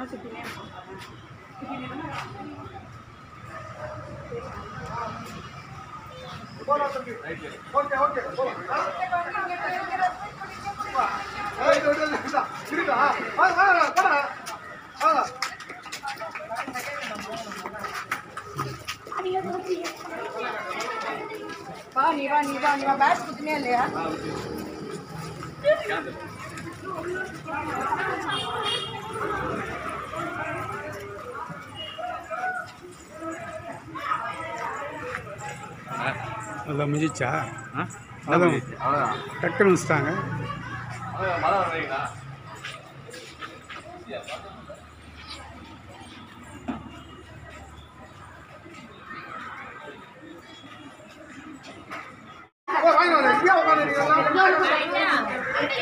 சுற்றினே okay okay போலாம் ஏய், இது, இது, இது, இதா, இருக்கா? வாங்க, வாங்க, போடா. வாங்க. வா நீ வா நீ வா நீ வா பேட்ச் சுற்றினே இல்லையா அதான் முடிஞ்சிச்சா அதான் டக்குன்னு வச்சுட்டாங்க போ, வாங்கி வாங்க. இங்கேயே உட்காந்துருக்கீங்களா?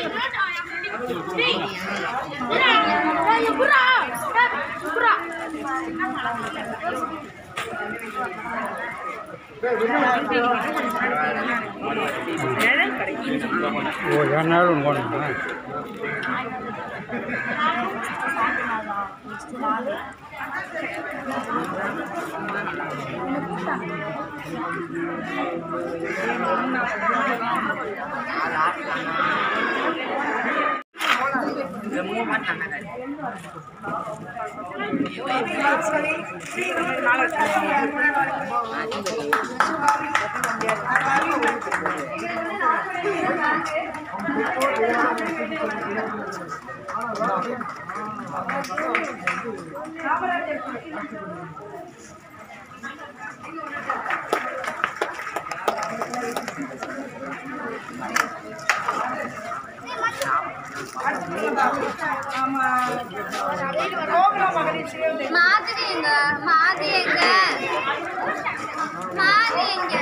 ஓ ஏன்னாலும் போனோமா மாதிரி எங்க மாதிரி எங்க மாதிரி எங்க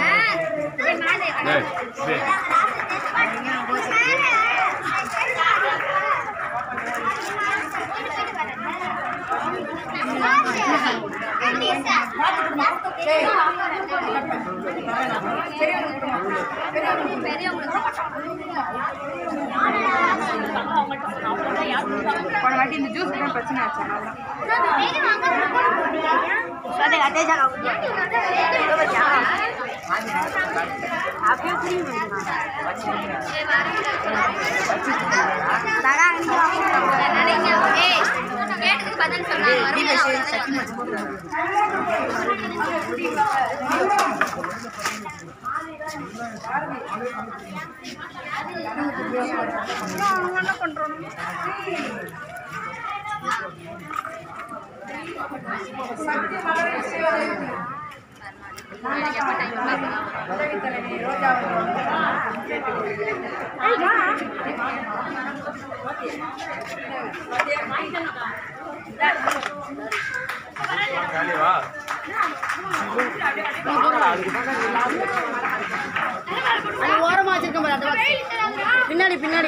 போன வாட்டி இந்த ஜூஸ் தான் பிரச்சனை ஆச்சு அதனால கேட்டதுக்கு பதில் சொன்னாங்க ஓரமாக வச்சிருக்கேன் பாரு, அந்த box. பின்னாடி பின்னாடி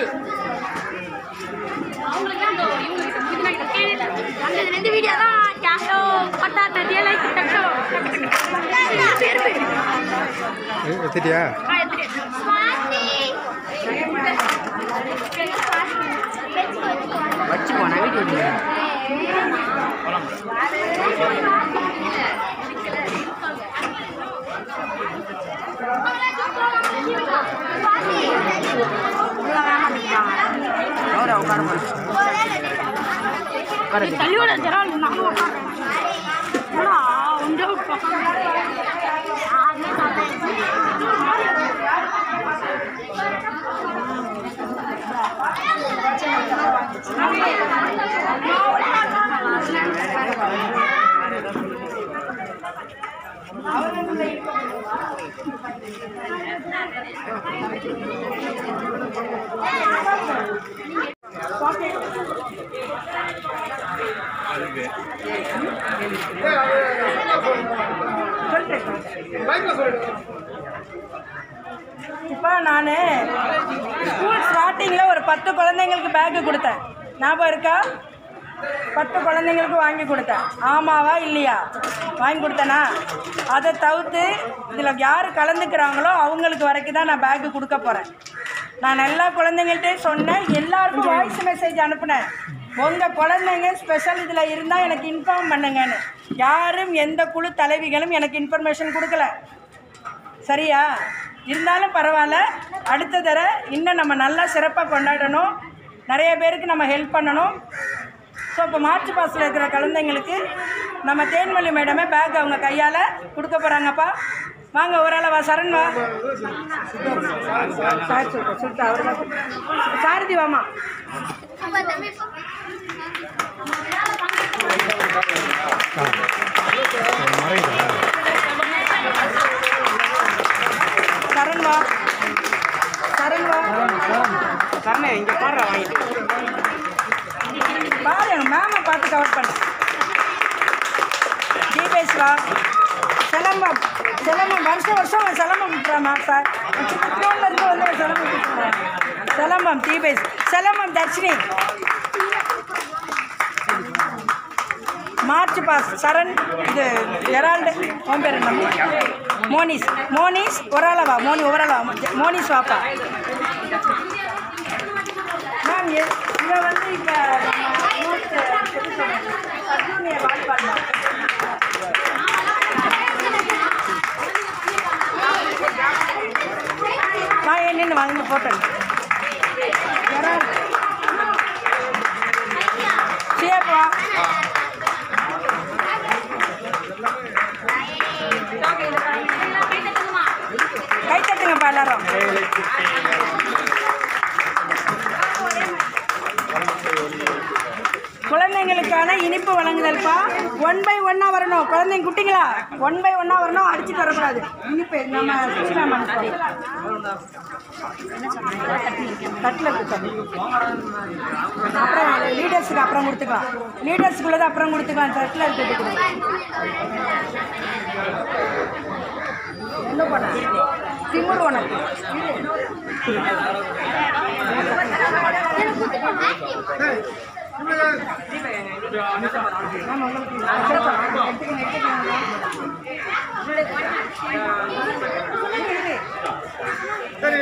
அந்த ரெண்டு வீடியோ தான் கேஷோ பட்டா தட்டியா லைக் டக்கோ பேர் பேர் எடுத்துட்டியா ஸ்வாதி வச்சு போன வீடியோ தள்ளியோட ஜெரால் நானும் உட்கார்றேன் என்னடா ஒன்றே மைக்ல சொல்லிடு. இப்போ நான் ஸ்கூல் ஸ்டார்டிங்கில் ஒரு பத்து குழந்தைங்களுக்கு பேக்கு கொடுத்தேன் ஞாபகம் இருக்கா பத்து குழந்தைங்களுக்கு வாங்கி கொடுத்தேன் ஆமாவா இல்லையா வாங்கி கொடுத்தேனா அதை தவிர்த்து இதில் யார் கலந்துக்கிறாங்களோ அவங்களுக்கு வரைக்கும் தான் நான் பேக்கு கொடுக்க போகிறேன் நான் எல்லா குழந்தைங்கள்ட்டையும் சொன்னேன் எல்லாருக்கும் வாய்ஸ் மெசேஜ் அனுப்புனேன் உங்கள் குழந்தைங்க ஸ்பெஷல் இதில் இருந்தால் எனக்கு இன்ஃபார்ம் பண்ணுங்கன்னு யாரும் எந்த குழு தலைவிகளும் எனக்கு இன்ஃபர்மேஷன் கொடுக்கல சரியா இருந்தாலும் பரவாயில்ல அடுத்த தடவை இன்னும் நம்ம நல்லா சிறப்பாக கொண்டாடணும் நிறைய பேருக்கு நம்ம ஹெல்ப் பண்ணணும் ஸோ இப்போ மார்ச் பாஸில் இருக்கிற குழந்தைங்களுக்கு நம்ம தேன்மொழி மேடமே பேக் அவங்க கையால் கொடுக்க போகிறாங்கப்பா வாங்க ஒரு அளவா சரண் வா சார் சொல்லிட்டு சொல்லிட்டு அவர் தான் சாரதி வாமா மறையுதா சரண் வா சரண் வா சரணே இங்க பாடுற வாங்கிட்டு பாரு மேமை பார்த்து கவர் பண்ணு தீபேஷ் வா சிலம்பம் சிலம்பம் வருஷம் வருஷம் அவன் சிலம்பம் விட்டுறாமா சார் சின்னோன்ல இருந்து வந்து அவன் சிலம்பம் விட்டுறான் சிலம்பம் தீபேஷ் சிலம்பம் தர்ஷினி மார்ச் பாஸ் சரண் இது ஜெரால்டு உன் பேர் என்ன மோனிஸ் மோனிஸ் ஒரு ஆளா வா மோனி ஒரு ஆளா வா மோனிஸ் வாப்பா மேம் இவன் வந்து இப்போ சத்யூனியை வால் பண்ணலாம் நான் என்னென்னு வாங்கி போட்டேன் சியப்பா கை தட்டுங்கப்பா எல்லாரும் குழந்தைங்களுக்கான இனிப்பு வழங்குதல்ப்பா ஒன் பை ஒன்னாக வரணும் குழந்தைங்க குட்டிங்களா ஒன் பை ஒன்னாக வரணும் அடிச்சுட்டு வரக்கூடாது இனிப்பு நம்ம சிஸ்டம் தட்டில் கொடுத்தோம் அப்புறம் லீடர்ஸுக்கு அப்புறம் கொடுத்துக்கலாம் லீடர்ஸுக்குள்ளது அப்புறம் கொடுத்துக்கலாம் தட்டில் இருக்கிறது கொடுங்க என்ன பண்ண திமுரு உனக்கு டேய், இவனுங்க சரி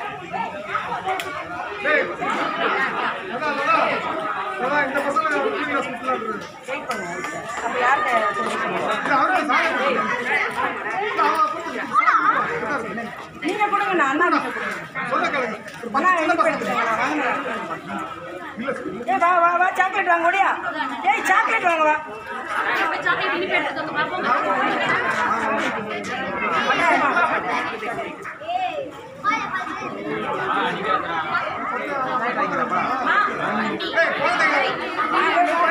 டேய் அதான் அதான் அதான் இந்த பசங்க டிவியில் சுற்றுலான்னு அப்போ யார்கிட்ட கொடுக்கணும் அவருக்கு சாயம் இல்லை, அவன் கொடுத்துரு. நீங்க கொடுங்க நான் அண்ணா கிட்ட கொடுங்க சொல்ல கேளுங்க அண்ணா இனிப்பு எடுத்துக்கோங்க நான் வாங்கினேன் ஏ வா வா வா சாக்லேட் வாங்க ஓடியா ஏய் சாக்லேட் வாங்க வா ஏய் குழந்தைங்க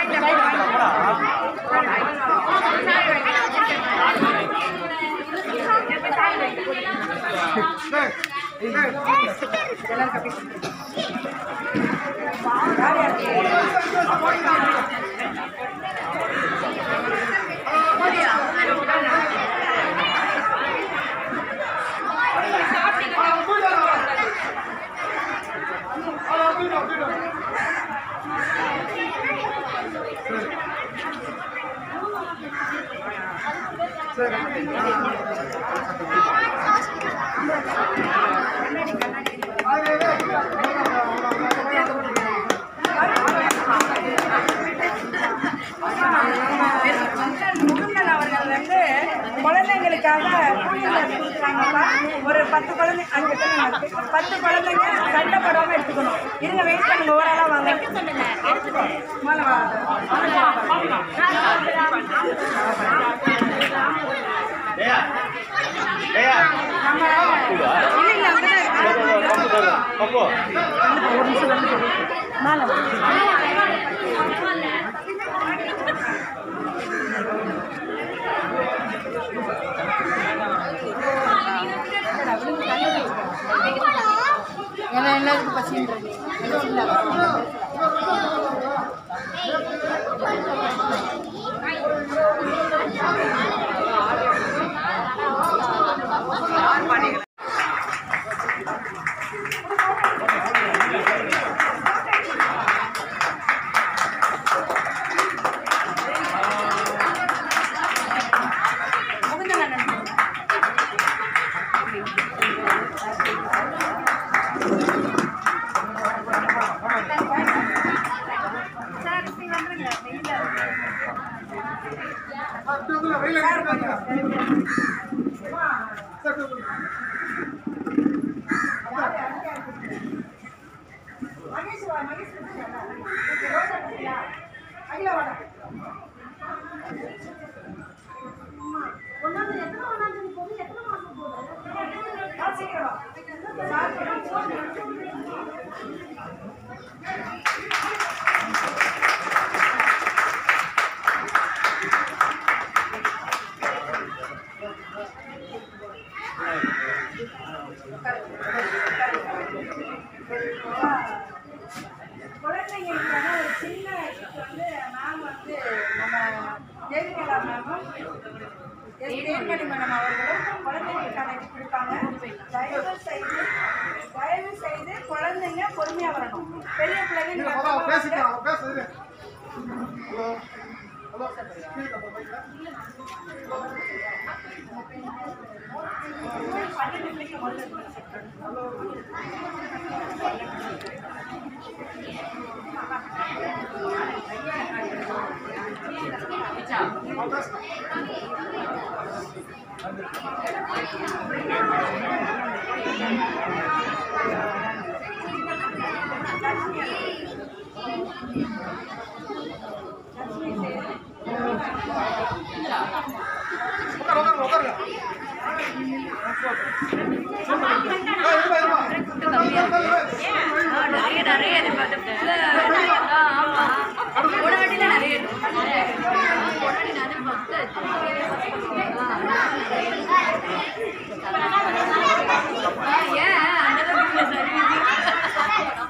டேய் டேய் முகுந்தன் அவர்கள் வந்து குழந்தைங்களுக்காக கூலிங் கொடுக்குறாங்கப்பா ஒரு பத்து குழந்தை அஞ்சு குழந்தைங்க இருக்கு பத்து குழந்தைங்க சண்டைப்படாமல் எடுத்துக்கணும் இருங்க வெயிட் பண்ணுங்க ஓவராலாக வாங்க மேலே வா நம்ம இல்லை இல்லை அங்கே தான் இருக்கு ஒரு நிமிஷம் வந்து மேலே வா ஏன்னா எல்லாருக்கும் பசின்றது இங்க வா சார் குழந்தைங்களுக்கான ஒரு சின்ன gift வந்து மேம் வந்து நம்ம ஜெயலலிதா மேமும் எஸ் தேன்மணி மேடம் அவர்களும் குழந்தைங்களுக்கான gift கொடுப்பாங்க தயவு செய்து தயவு செய்து குழந்தைங்க பொறுமையாக வரணும் பெரிய பிள்ளைங்க இல்ல, நீங்க பாப்பா, அப்புறமா பேசிக்கலாம், வாங்க. அவன் பேசுறது. ஹலோ ஹலோ ஸ்பீக்கர் அப்ப மைக்ல. பன்னெண்டு பிள்ளைங்க முதல்ல இருக்கு. அவன் பேசலாம். உட்காரு, உட்காரு, உட்காருங்க. ஏய், இருமா, இருமா. உட்காரு, உட்காரு, உட்காரு. நிறைய நிறைய எதிர்பார்த்து ஆமா போன வாட்டில நிறைய போனாடி நான் ஏன் அந்த அளவுக்கு சரி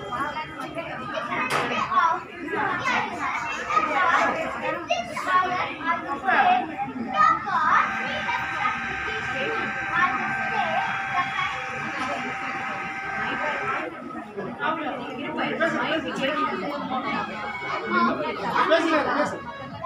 பேசுங்க, பேசு.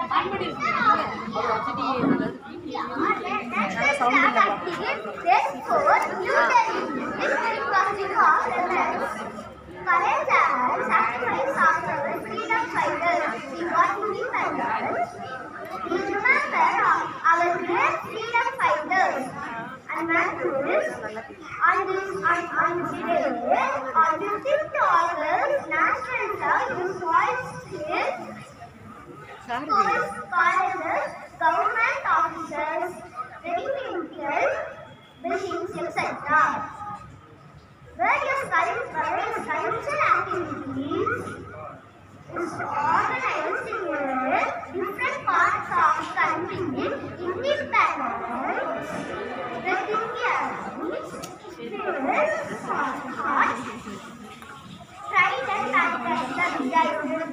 On this, on on this day, on the fifth August, National Day, this was is schools, colleges, government offices, residential buildings, etc. Various cul- various cultural activities is organized in different parts of country. Independence, resilience, spirit, heart, pride and patriotism.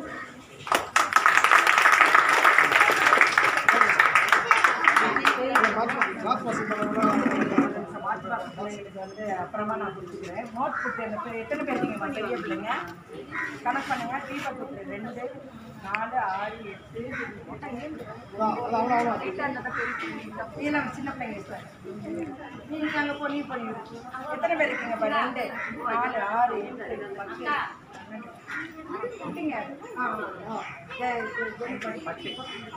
March மாசம் பிள்ளைங்களுக்கு வந்து அப்புறமா நான் கொடுத்துக்கிறேன் note book அந்த பேர் எத்தனை பேர் இருக்கீங்கம்மா பெரிய பிள்ளைங்க கணக்கு பண்ணுங்க தீப புக்கு ரெண்டு நாலு ஆறு எட்டு இதெல்லாம் சின்ன பிள்ளைங்க சார் நீங்கள் அங்கே பொண்ணு பண்ணி எத்தனை பேர் இருக்கீங்கப்பா ரெண்டு நாலு ஆறு எட்டு பத்து குட்டிங்க ஆ ஆ ஜெய் ஜெய் ஜெய் பண்ணி பத்து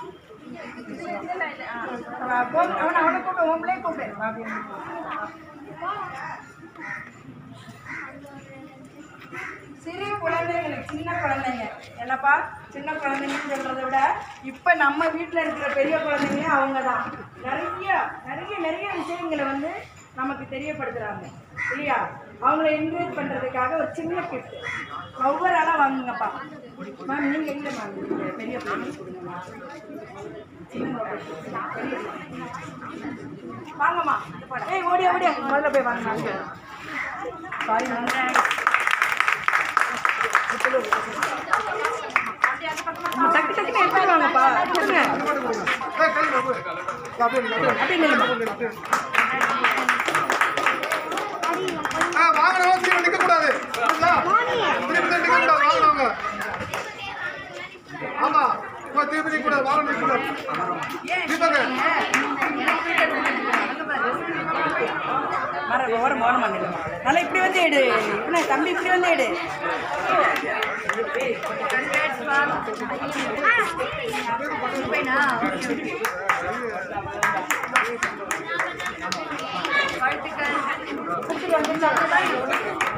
அவனை அவனை கூப்பிடு உன் பிள்ளைய கூப்பிடு அப்படின்னு சிறு குழந்தைங்களுக்கு சின்ன குழந்தைங்க என்னப்பா சின்ன குழந்தைங்கன்னு சொல்கிறத விட இப்போ நம்ம வீட்டில் இருக்கிற பெரிய குழந்தைங்க அவங்க தான் நிறைய நிறைய நிறைய விஷயங்களை வந்து நமக்கு தெரியப்படுத்துகிறாங்க இல்லையா அவங்கள என்கரேஜ் பண்ணுறதுக்காக ஒரு சின்ன கிஃப்ட் ஒவ்வொரு ஆளாக வாங்குங்கப்பா மேம் நீங்கள் இல்லை மேம் நீங்கள் பெரிய பிள்ளைங்க கொடுங்கம்மா வாங்கம்மா ஏய் ஓடியா ஓடியா முதல்ல போய் வாங்க சாரி மேம் டக்கு டக்குன்னு எடுத்துட்டு வாங்கப்பா கொடுங்க ஏய், கை வை, வை. அப்படியே நில்லு, அப்படியே நில்லு. ஆ, வாங்கினவங்க திரும்பி நிக்கக்கூடாது. புரியுதா? திரும்பி தான் நிக்கக்கூடாது, வாங்கினவங்க. ஆமா இப்ப திரும்பி நிக்கக்கூடாது, வாங்கினவங்க நிக்கக்கூடாது. தீபக்கு, மர ஓரம் ஓரம் பண்ணிடுமா நல்லா இப்படி வந்து எடு என்ன தம்பி இப்படி வந்து எடு கொடுத்துட்டு வந்துருந்தா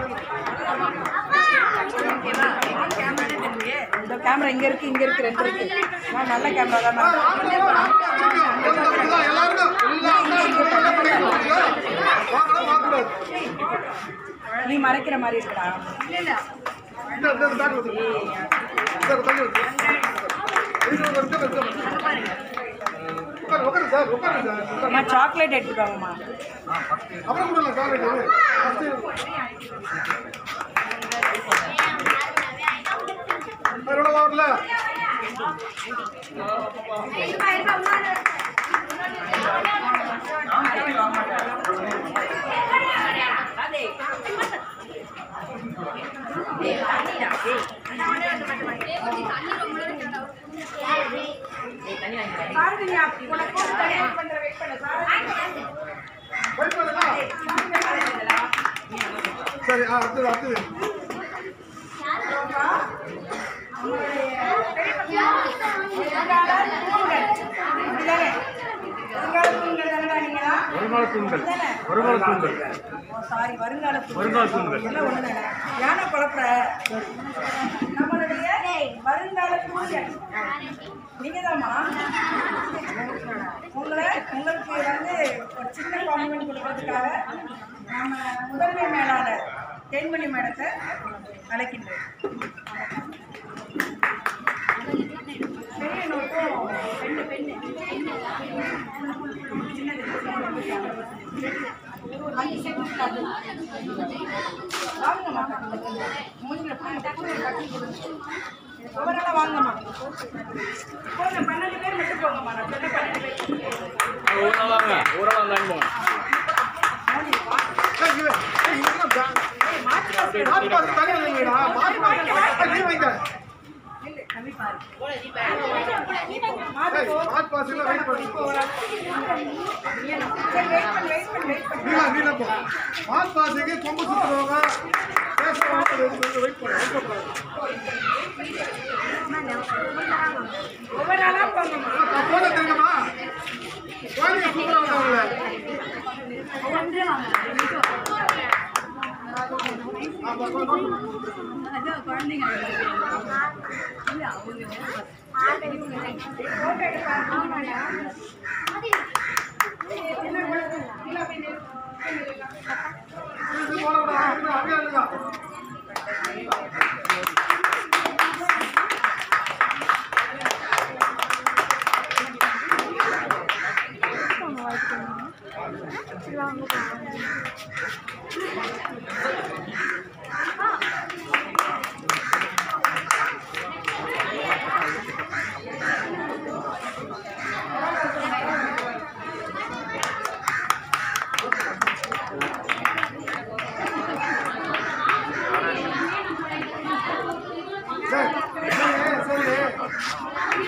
இந்த கேமரா இங்க இருக்கு இங்க இருக்கு ரெண்டு இருக்கு நான் நல்ல கேமரா தான் ஆ, நான் வாங்கினவங்க, வாங்கினவங்க. எல்லாருக்கும், எல்லாருக்கும், எல்லாருக்கும் பண்ணிக்கணும், புரியுதா? வாங்கினவங்க வாங்கக்கூடாது. நீ மறைக்கிற மாதிரி இருக்கா இந்த இந்த இந்த பேக் வந்து இந்த தள்ளி வந்து இது ஒரு நிமிஷம் இருக்கு உட்காரு உட்காரு சார் உட்காரு சார் உட்காரு. அம்மா சாக்லேட் எடுத்துக்கோங்கம்மா அப்புறம் கொடுக்கலாம் சார் வேற வரல வெயிட் பண்ணுங்க சரி ஆ அடுத்தது அடுத்தது அப்படிதானே வருங்கால தூண்கள் தானே நீங்களா வருங்கால தூண்கள் தானே வருங்கால தூண்கள் ஓ சாரி வருங்கால தூண்கள் வருங்கால தூண்கள் எல்லாம் ஒன்று தானே யானை குழப்புற நம்மளுடைய வருங்கால தூண்கள் நீங்கள் தாம்மா உங்களை உங்களுக்கு வந்து ஒரு சின்ன காம்ப்ளிமெண்ட் கொடுக்கறதுக்காக நம்ம முதன்மை மேலாளர் தேன்மணி மேடத்தை அழைக்கின்றேன் பெரிய நோட்டும் பெண்ணு பெண்ணு சின்னது அஞ்சு செகண்ட் காட்டு வாங்கம்மா மூஞ்சில் கட்டி கொடுங்க ஒவ்வொரு வாங்கம்மா போங்க பன்னெண்டு பேர் மட்டும் போங்கம்மா நான் சொன்ன பன்னெண்டு பேர் ஊரவாங்க ஊரவாங்க அனுபவம் ஏய், இது, ஏய், இது என்ன பேக்? மாட்டு பாக்கு தனியா வைங்கடா. மாட்டு பாக்கு ஏய், நீ வைங்க. இல்லை தம்பி பாரு ஏய், மாட்டு பாக்குல வெயிட் பண்ணு. சரி வெயிட் பண்ணு வெயிட் பண்ணு வெயிட் பண்ணு நீலா, நீலா போ. மாட்டு பாக்குக்கு கொம்பு சுத்துறவங்க, பேசுறவங்க வெயிட் பண்ணு, வெயிட் பண்ணு, வெயிட் பண்ணு. ஒவ்வொரு ஆளாக போங்கம்மா நான் போன தெரியுமா? குழந்தைங்க சூப்பரா வந்தாங்கல்ல? ஆமா, போ, போ. இது போட கூடாது, இது அங்கேயே இருங்க. சரி, சரி, சரி.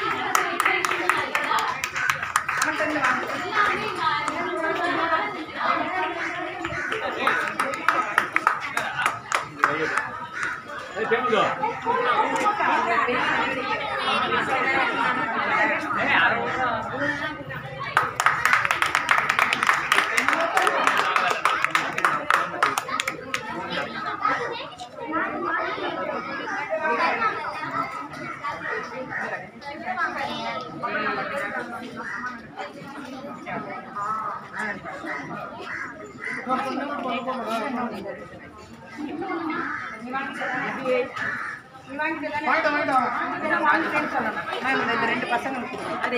வாங்கிட்டா, வாங்கிட்டா. வாங்கிட்டேன்னு சொல்லணும் மேம் இந்த ரெண்டு பசங்களுக்கு கொடுங்க. அதே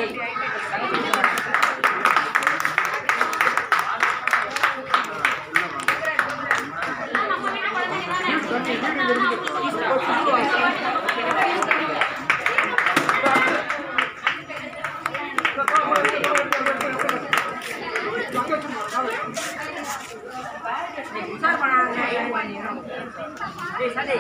சார் பண்ணாங்க ஏய் சரி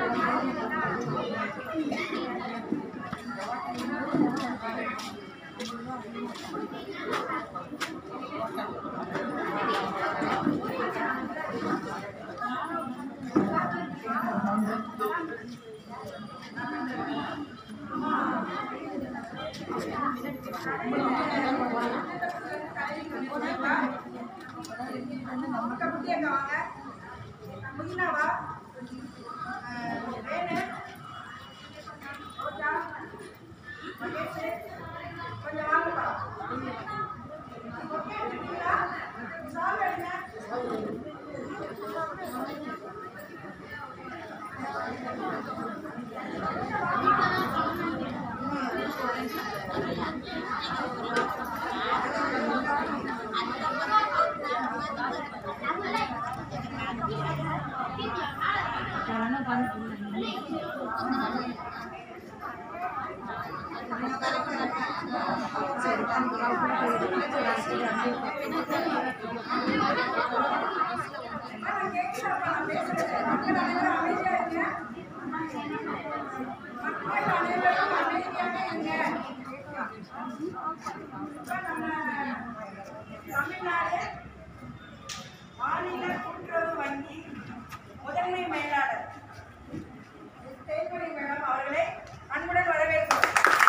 தமிழ்நாடு மாநில கூட்டுறவு வங்கி முதன்மை மேலாளர் தேன்மொழி மேடம் அவர்களை அன்புடன் வரவேற்கிறோம்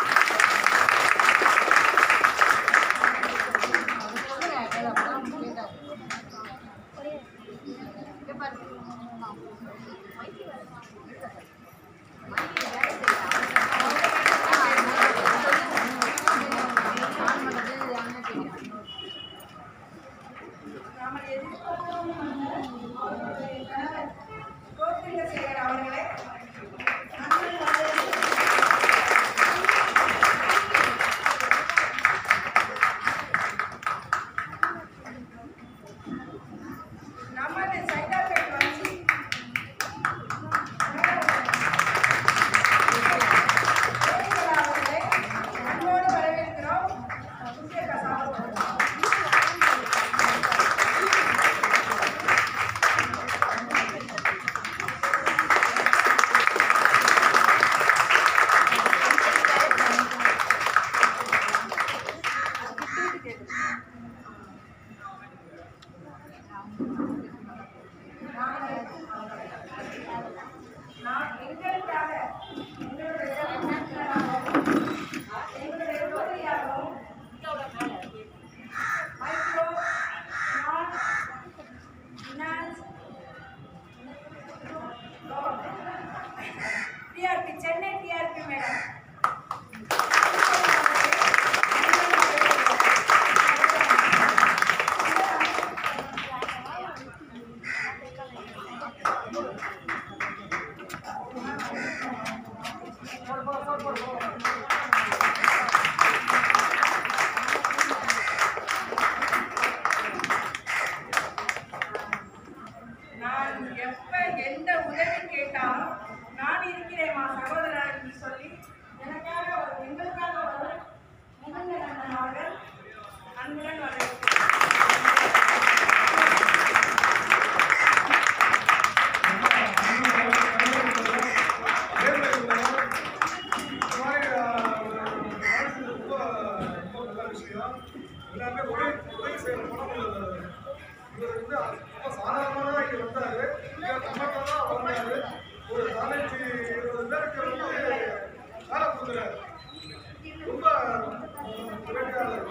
நாமல் எதிர்பார்க்கும் அவர்களுடைய கணவர் கோபிந்தசேகர் அவர்களை அன்புடன் வரவேற்கிறோம். நமது சைதாப்பேட் வங்கி ஜெயலலிதா அவர்களை அன்போடு வரவேற்கிறோம் முக்கிய சாப்பிடுவோம் நான் எங்களுக்காக எங்களுடைய உறுப்பினராகவும், எங்களுடைய ரோட்டரியாகவும் micro small finance TRP Chennai TRP madam நான் எப்ப எந்த உதவி கேட்டாலும் நான் இருக்கிறேன் சகோதரர் என்று சொல்லி எனக்காக ஒரு எங்களுக்காக ஒரு முகந்த நண்பன் அவர்கள் அன்புடன் வரவேற்கிறேன் எல்லாமே உதவி உதவி செய்யற குணம் உள்ளவர் இவர் வந்து ரொம்ப சாதாரணமாக இங்கே வந்தாரு இங்கே தமிழ்நாடு தான் வந்தாரு ஒரு பதினஞ்சு இருபது பேருக்கு வந்து வேலை கொடுக்குறாரு ரொம்ப உதவியாளர்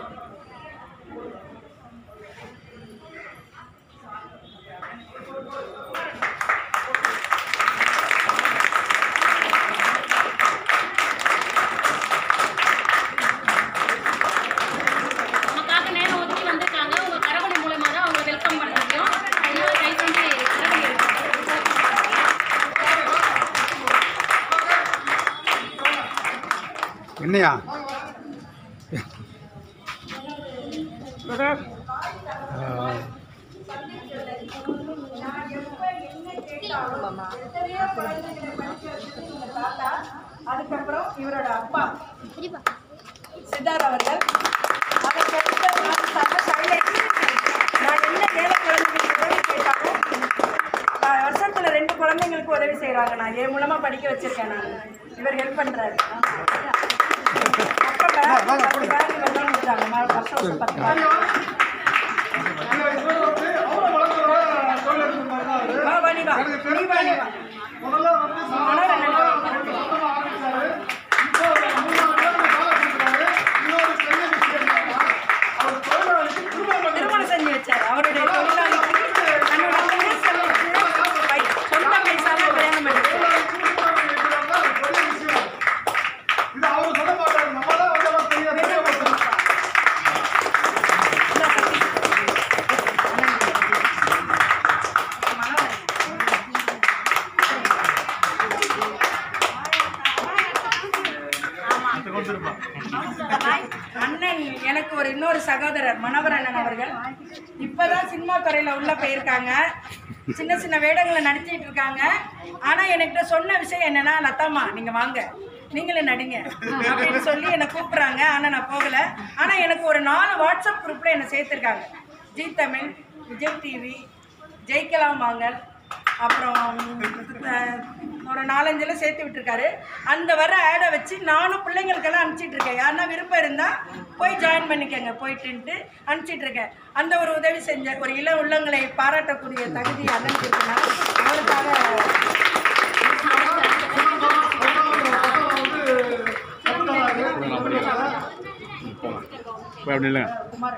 நமக்காக நேரம் ஒதுக்கி வந்திருக்காங்க உங்க கரவணி மூலமா தான் அவங்க வெல்கம் பண்ண முடியும் அதனால கை கொண்டு கரவணி என்னையா ஆ, நான் எப்ப என்ன கேட்டாலும் எத்தனையோ குழந்தைகளை படிக்க வச்சது எங்க தாத்தா அதுக்கப்புறம் இவரோட அப்பா சித்தார் அவர்கள் அதற்கு அடுத்த மாதத்தாக சைலேஷ் நான் என்ன ஏழை குழந்தைகளுக்கு உதவி கேட்டாலும் வருஷத்தில் ரெண்டு குழந்தை குழந்தைங்களுக்கு உதவி செய்கிறாங்க நான் என் மூலமா படிக்க வச்சிருக்கேன் நான் இவர் ஹெல்ப் பண்றாரு அப்ப bag, பத்து bag இவர்தான் கொடுத்தாங்க. ம- வருஷம் வருஷம் பத்து bag. இவர் வந்து அவரை வளர்க்குற தொழிலதிபர் மாதிரி தான் அவரு. வா, வா, நீ வா. எனக்கு நீ வா, நீ வா. முதல்ல வந்து சாதாரண சொந்தமா ஆரம்பிச்சாரு. இப்போ ஒரு மூணாவது பேருக்கு வேலை கொடுக்குறாரு. இன்னொரு பெரிய விஷயம் என்னன்னா, அவர் தொழிலாளிக்கு திருமணம் பண்ணி திருமணம் செஞ்சு வச்சாரு அவருடைய தொழிலாளிக்கு தன்னோட சொந்த செலவுக்கு பை- சொந்த பைசால கல்யாணம் பண்ணி இது அவரு சொல்ல மாட்டாரு நம்ம தான் வந்து எல்லாம் பெரிய தெரியப்படுத்தணும் அண்ணன் எனக்கு ஒரு இன்னொரு சகோதரர் மனோகர் அண்ணன் அவர்கள் இப்பதான் சினிமா துறையில உள்ள போயிருக்காங்க சின்ன சின்ன வேடங்களை நடிச்சிட்டு இருக்காங்க ஆனா என்கிட்ட சொன்ன விஷயம் என்னன்னா லதாமா நீங்க வாங்க நீங்களும் நடிங்க அப்படின்னு சொல்லி என்னை கூப்பிடுறாங்க ஆனா நான் போகல ஆனா எனக்கு ஒரு நாலு வாட்ஸ்அப் குரூப்ல என்னை சேர்த்திருக்காங்க ஜி தமிழ் விஜய் டிவி ஜெயிக்கலாம் வாங்கல் அப்புறம் அஹ், ஒரு நாலஞ்சில் சேர்த்து விட்டுருக்காரு அந்த வர ஆடை வச்சு நானும் பிள்ளைங்களுக்கெல்லாம் அனுப்பிச்சிட்டு இருக்கேன் யாருன்னா விருப்பம் இருந்தால் போய் ஜாயின் பண்ணிக்கங்க போயிட்டுன்ட்டு அனுப்பிச்சிட்டு இருக்கேன் அந்த ஒரு உதவி செஞ்ச ஒரு இள உள்ளங்களை பாராட்டக்கூடிய தகுதி அண்ணனுக்கு இருக்கனால அவருக்காக போய் அப்படி இல்லை குமார்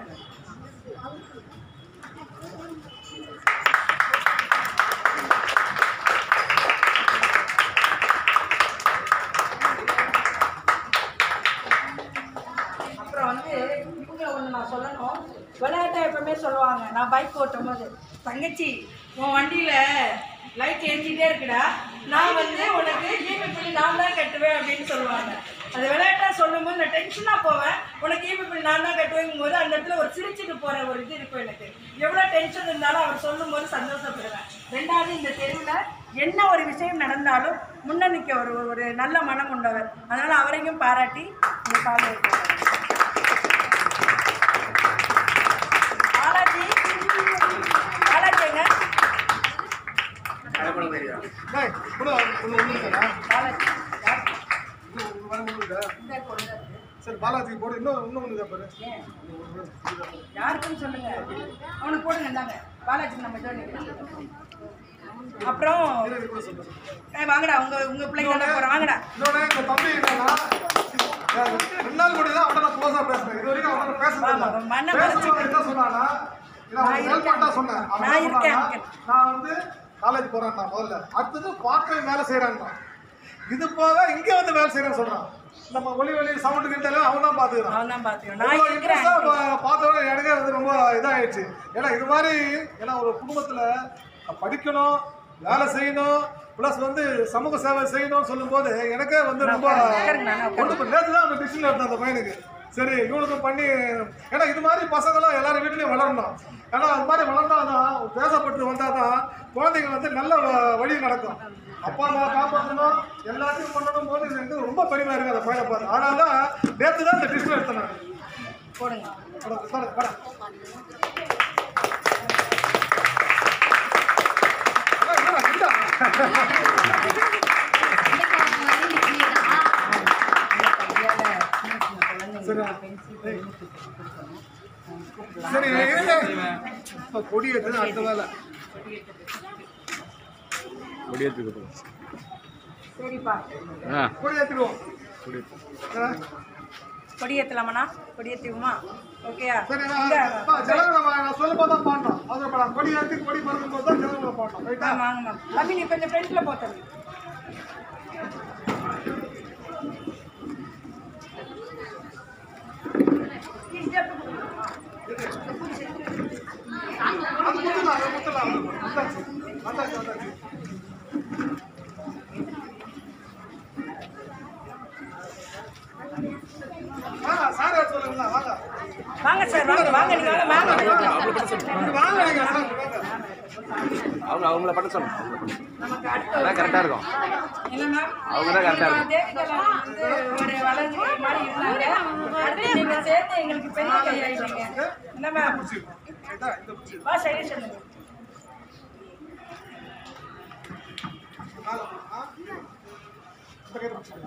அப்புறம் வந்து இவங்க ஒன்று நான் சொல்லணும் விளையாட்டை எப்பவுமே சொல்லுவாங்க நான் பைக் ஓட்டும் போது தங்கச்சி உன் வண்டியில் லைட் எரிஞ்சிட்டே இருக்குடா நான் வந்து உனக்கு ஈபி பில்லு நான் தான் கட்டுவேன் அப்படின்னு சொல்லுவாங்க அது விளையாட்டாக சொல்லும்போது நான் டென்ஷனாக போவேன் உனக்கு ஈபி பில்லு நான் தான் கட்டுவேங்கும் போது அந்த இடத்துல ஒரு சிரிச்சுட்டு போகிற ஒரு இது இருக்கும் எனக்கு எவ்வளோ டென்ஷன் இருந்தாலும் அவர் சொல்லும்போது சந்தோஷப்படுவேன் ரெண்டாவது இந்த தெருவில் என்ன ஒரு விஷயம் நடந்தாலும் முன்னணிக்க ஒரு ஒரு நல்ல மனம் உண்டவர் அதனால் அவரையும் பாராட்டி இந்த பாடம் இருக்கிறார் பாலாஜி பாலாஜிங்க டேய், கூட ஒண்ணு ஒண்ணு இருக்கா? பாலாஜி யார்? இன்னும் ஒண்ணு ஒண்ணு இருக்கா? இந்த கொண்டு வந்து. சரி பாலாஜி போடு இன்னும் இன்னும் ஒண்ணு இருக்கா பாரு ஏன்? யாருக்குன்னு சொல்லுங்க அவனுக்கு போடுங்க இந்தாங்க பாலாஜி நம்ம இதோ நிக்கிறோம். அப்புறம் இது கூட சொல்லு. ஏய், வாங்கடா உங்க உங்க பிள்ளைங்க என்ன போறோம் வாங்கடா இன்னொன்னு இந்த தம்பி என்னன்னா ரெண்டு நாள் கூட தான் அவன்கிட்ட நான் க்ளோஸா பேசுறேன் இது வரைக்கும் அவன்கிட்ட பேசுறது ஆமா, இல்லை மண்ணை பேசுறவங்க என்ன சொன்னானா இல்ல நான் அவன் ஹெல்ப் பண்ணா சொன்னேன் அவன் நான் என்ன இருக்கேன், சொன்னானா, இருக்கேன். நான் வந்து காலேஜ் போறேன் நான் முதல்ல அடுத்தது பார்க்கவே வேலை செய்யறான் இது போக இங்க வந்து வேலை செய்யறேன்னு சொல்றான் நம்ம ஒளி ஒளி சவுண்டு கிட்டாலும் அவன் தான் பாத்துக்கிறான் அவன் தான் பாத்துக்கோ நான் இவ்வளவு இருக்கிறேன் interest ஆ பா- பார்த்தோன்னே எனக்கே வந்து ரொம்ப இதாயிடுச்சு ஏன்னா இது மாதிரி ஏன்னா ஒரு குடும்பத்துல படிக்கணும் வேலை செய்யணும் ப்ளஸ் வந்து சமூக சேவை செய்யணும்னு சொல்லும்போது எனக்கே வந்து ரொம்ப உட்காருங்க, நான் உட்காருங்க. ஒன்று நேற்று தான் அந்த டிசிஷன் எடுத்தேன் அந்த பையனுக்கு சரி இவனுக்கும் பண்ணி ஏன்னா இது மாதிரி பசங்களாம் எல்லாரும் வீட்லேயும் வளரணும் ஏன்னா அது மாதிரி வளர்ந்தாதான் பேசப்பட்டு வந்தாதான் குழந்தைங்க வந்து நல்ல வ- வழி நடக்கும் அப்பா அம்மா காப்பாற்றணும் எல்லாத்தையும் பண்ணணும் போது எனக்கு ரொம்ப பெருமையாக இருக்குது அந்த பையனை பார்த்து அதனால தான் நேற்று தான் இந்த டிசிஷன் எடுத்தேன் நான் போடுங்க வர, வர, வர. அண்ணா, என்னடா, இந்தா. சரி. ஏய். சரி இருங்க. இப்ப கொடி ஏற்றுது அடுத்த வேலை கொடியேற்றி கொடுத்துருவோம் சரிப்பா ஆ கொடி ஏற்றிடுவோம் கொடியேற்றி கொடியேற்றலாமண்ணா கொடியேற்றுவோமா ஓகேயா சரி நான் இங்க அப்பா, ஜனகண நான் சொல்லும் போது தான் பாடணும் அது இப்ப நான் கொடி ஏற்றி கொடி பறக்கும் போது தான் ஜனகண பாடணும் ரைட்டா ஆ, வாங்க மேம் தம்பி நீ கொஞ்சம் ஃப்ரெண்ட்ல போ தம்பி அது முத்தலாம் அது முத்தலாம் வந்தாச்சு வந்தாச்சு வந்தாச்சு வாங்க சார் சொல்லுங்களா வாங்க வாங்க சார் வாங்க வாங்க நீங்க வாங்க வாங்க இங்க வாங்க நீங்க சார் வாங்க அவங்க அவங்கள பண்ண சொல்லணும் நமக்கு அடுத்த அதான் கரெக்டாக இருக்கும் என்ன மேம் அவங்க தான் கரெக்டாக இருக்கும் தேவிகலா வந்து ஒரு வளர்ச்சி மாதிரி இருந்தாங்க அடுத்து நீங்க சேர்த்து எங்களுக்கு பெரிய கையாயிட்டீங்க என்ன மேம் ரைட்டா இந்த பிடிச்சி வா சைடு சொல்லுங்க மேலே ஆ இந்த கையில் பிடிச்சிக்கோங்க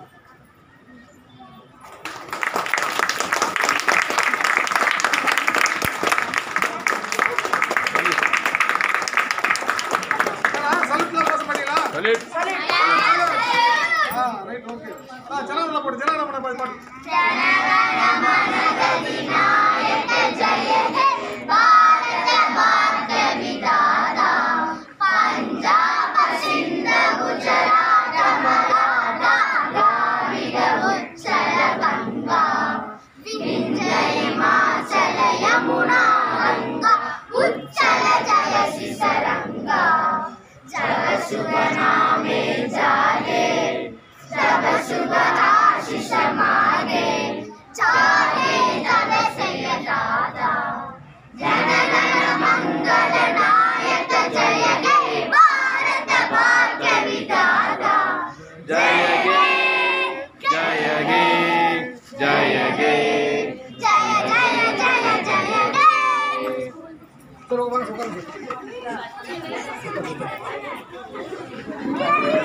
சலுட்லாம் பாஸ் பண்ணிங்களா சலீட் ஆ ரைட் ஓகே ஆ ஜனகணமன போடு ஜனகணமன பாடு பாடு ఉచ్చల జయ శిశరంగా జగ శుభ నామే జాగే जब शुभ आशीष मागे चाहे तब से दादा जन गण मंगल नायक जय हे भारत भाग्य विधाता ஜய கே ஜய கே ஜய கே जय जय जय जय हे சரி உட்காருங்க உட்காருங்க